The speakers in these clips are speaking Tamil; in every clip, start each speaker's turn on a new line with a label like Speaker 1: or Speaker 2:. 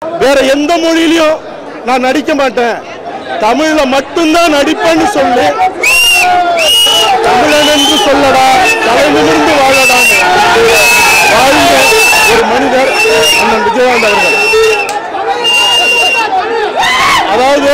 Speaker 1: வேற எந்த மொழியிலையும் நான் நடிக்க மாட்டேன் தமிழ்ல மட்டும்தான் நடிப்பேன்னு சொல்லி தமிழன் என்று சொல்லடா தலை நிமிர்ந்து வாழடா வாழ்ந்த ஒரு மனிதர் அண்ணன் விஜயகாந்த் அவர்கள் அதாவது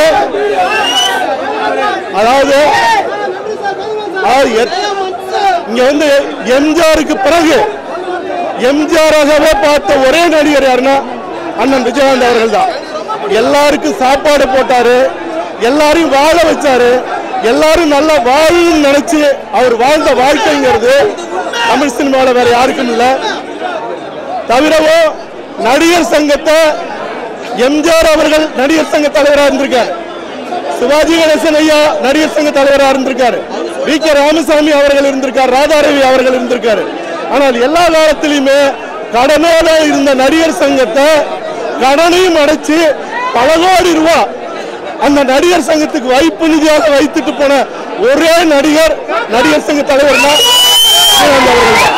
Speaker 1: அதாவது அதாவது எத்- இங்க வந்து எம்ஜிஆருக்கு பிறகு எம்ஜிஆராகவே பார்த்த ஒரே நடிகர் யாருன்னா அண்ணன் விஜயகாந்த் அவர்கள் தான் எல்லாருக்கும் சாப்பாடு போட்டாரு எல்லாரையும் வாழ வச்சாரு எல்லாரும் நல்லா வாழணும்னு நினைச்சு அவர் வாழ்ந்த வாழ்க்கைங்கிறது தமிழ் சினிமாவில் வேற யாருக்கும் இல்லை தவிரவோ நடிகர் சங்கத்தை எம்ஜிஆர் அவர்கள் நடிகர் சங்க தலைவராக இருந்திருக்கார் சிவாஜி கணேசன் ஐயா நடிகர் சங்க தலைவராக இருந்திருக்காரு வி கே ராமசாமி அவர்கள் இருந்திருக்கார் ராதாரவி அவர்கள் இருந்திருக்காரு ஆனால் எல்லா காலத்திலுமே கடனோட இருந்த நடிகர் சங்கத்தை கடனையும் அடைச்சு பல கோடி ரூபா அந்த நடிகர் சங்கத்துக்கு வைப்பு நிதியாக வைத்துட்டு போன ஒரே நடிகர் நடிகர் சங்க தலைவர் தான் விஜயகாந்த் அவர்கள் தான்.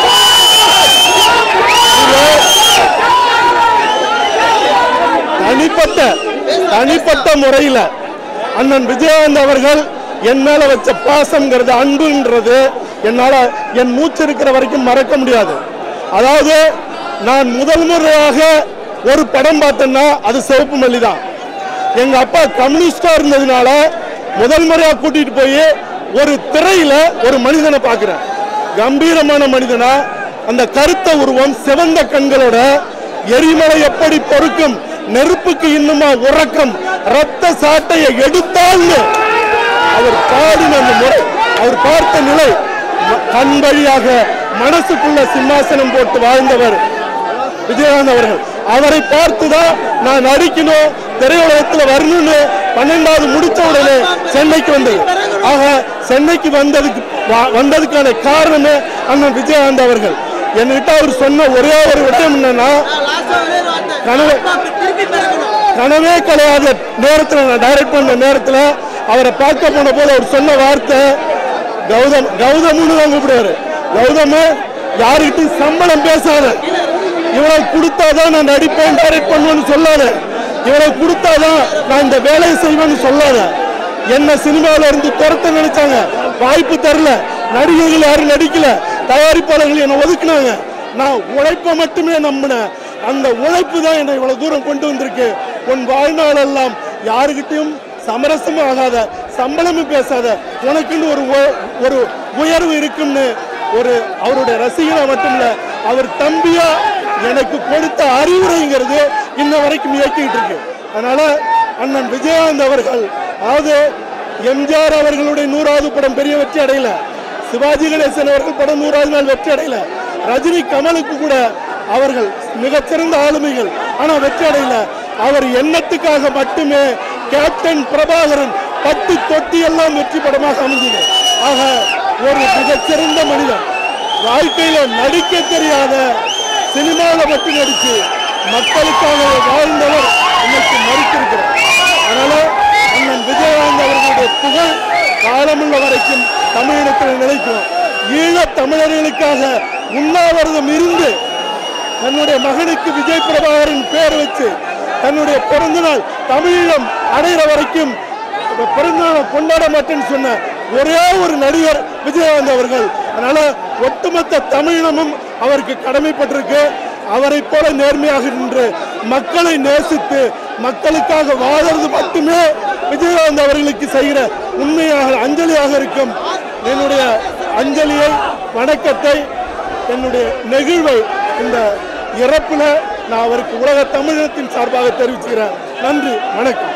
Speaker 1: தனிப்பட்ட தனிப்பட்ட முறையில் அண்ணன் விஜயகாந்த் அவர்கள் என் மேல வச்ச பாசம்ங்கிறது அன்புன்றது என்னால என் மூச்சு இருக்கிற வரைக்கும் மறக்க முடியாது அதாவது நான் முதல் முறையாக ஒரு படம் பார்த்தேன்னா அது சிவப்பு மல்லி தான் எங்க அப்பா கம்யூனிஸ்டா இருந்ததுனால முதல் முறையா கூட்டிட்டு போய் ஒரு திரையில ஒரு மனிதனை பார்க்கிறேன் கம்பீரமான மனிதனா அந்த கருத்த உருவம் சிவந்த கண்களோட எரிமலை எப்படி பொறுக்கும் நெருப்புக்கு இன்னுமா உறக்கம் ரத்த சாட்டையை எடுத்தால்னு அவர் பாடின அந்த முறை அவர் பார்த்த நிலை ம- கண் வழியாக மனசுக்குள்ள சிம்மாசனம் போட்டு வாழ்ந்தவர் விஜயகாந்த் அவர்கள் அவரை பார்த்துதான் நான் நடிக்கணும் திரையுலகத்தில் வரணும்னு பன்னெண்டாவது முடிச்ச உடனே சென்னைக்கு வந்தது ஆக சென்னைக்கு வந்ததுக்கு வ- வந்ததுக்கான காரணமே அண்ணன் விஜயகாந்த் அவர்கள் என்கிட்ட அவர் சொன்ன ஒரே ஒரு விஷயம் என்னன்னா கனவு கனவே கிடையாது நேரத்தில் நான் டைரக்ட் பண்ண நேரத்தில் அவரை பார்க்க போன போது அவர் சொன்ன வார்த்தை கௌதம் கௌதம்னு தான் கூப்பிடுவாரு கௌதம் யாருக்கிட்டையும் சம்பளம் பேசாத இவ்வளவு கொடுத்தாதான் நான் நடிப்பேன் டைரக்ட் பண்ணுவேன்னு சொல்லாத இவ்வளவு கொடுத்தாதான் நான் இந்த வேலையை செய்வேன்னு சொல்லாத என்ன சினிமாவில இருந்து துரத்த நினைச்சாங்க வாய்ப்பு தரல நடிகர்கள் யாரும் நடிக்கல தயாரிப்பாளர்கள் என்னை ஒதுக்குனாங்க நான் உழைப்பை மட்டுமே நம்பினேன் அந்த உழைப்பு தான் என்னை இவ்வளவு தூரம் கொண்டு வந்திருக்கு உன் வாழ்நாள் எல்லாம் யாருக்கிட்டையும் சமரசமும் ஆகாத சம்பளமும் பேசாத உனக்குன்னு ஒரு உ- ஒரு உயர்வு இருக்கும்னு ஒரு அவருடைய ரசிகனா மட்டும் இல்ல அவர் தம்பியா எனக்கு கொடுத்த அறிவுரைங்கிறது இன்ன வரைக்கும் இயக்கிட்டு இருக்கு அதனால அண்ணன் விஜயகாந்த் அவர்கள் அதாவது எம்ஜிஆர் அவர்களுடைய நூறாவது படம் பெரிய வெற்றி அடையல சிவாஜி கணேசன் அவர்கள் படம் நூறாவது நாள் வெற்றி அடையல ரஜினி கமலுக்கு கூட அவர்கள் மிகச்சிறந்த ஆளுமைகள் ஆனா வெற்றி அடையல அவர் எண்ணத்துக்காக மட்டுமே கேப்டன் பிரபாகரன் பட்டு தொட்டி எல்லாம் வெற்றி படமாக அமைந்தது ஆக ஒரு மிகச்சிறந்த மனிதன் வாழ்க்கையில நடிக்க தெரியாத சினிமாவில் மட்டும் நடிச்சு மக்களுக்காக வாழ்ந்தவர் இன்னைக்கு மறுத்திருக்கிறார் அதனால அண்ணன் விஜயகாந்த் அவர்களுடைய புகழ் காலமுள்ள வரைக்கும் தமிழினத்தில் நிலைக்கும் ஈழத் தமிழர்களுக்காக உண்ணாவிரதம் இருந்து தன்னுடைய மகனுக்கு விஜய் பிரபாகரன் பேர் வச்சு தன்னுடைய பிறந்த நாள் தமிழீழம் அடைகிற வரைக்கும் இந்த பிறந்த நாளை கொண்டாட மாட்டேன்னு சொன்ன ஒரே ஒரு நடிகர் விஜயகாந்த் அவர்கள் அதனால ஒட்டுமொத்த தமிழினமும் அவருக்கு கடமைப்பட்டிருக்கு அவரை போல நேர்மையாக நின்று மக்களை நேசித்து மக்களுக்காக வாழறது மட்டுமே விஜயகாந்த் அவர்களுக்கு செய்கிற உண்மையாக அஞ்சலியாக இருக்கும் என்னுடைய அஞ்சலியை வணக்கத்தை என்னுடைய நெகிழ்வை இந்த இறப்புல நான் அவருக்கு உலக தமிழினத்தின் சார்பாக தெரிவிச்சுக்கிறேன் நன்றி வணக்கம்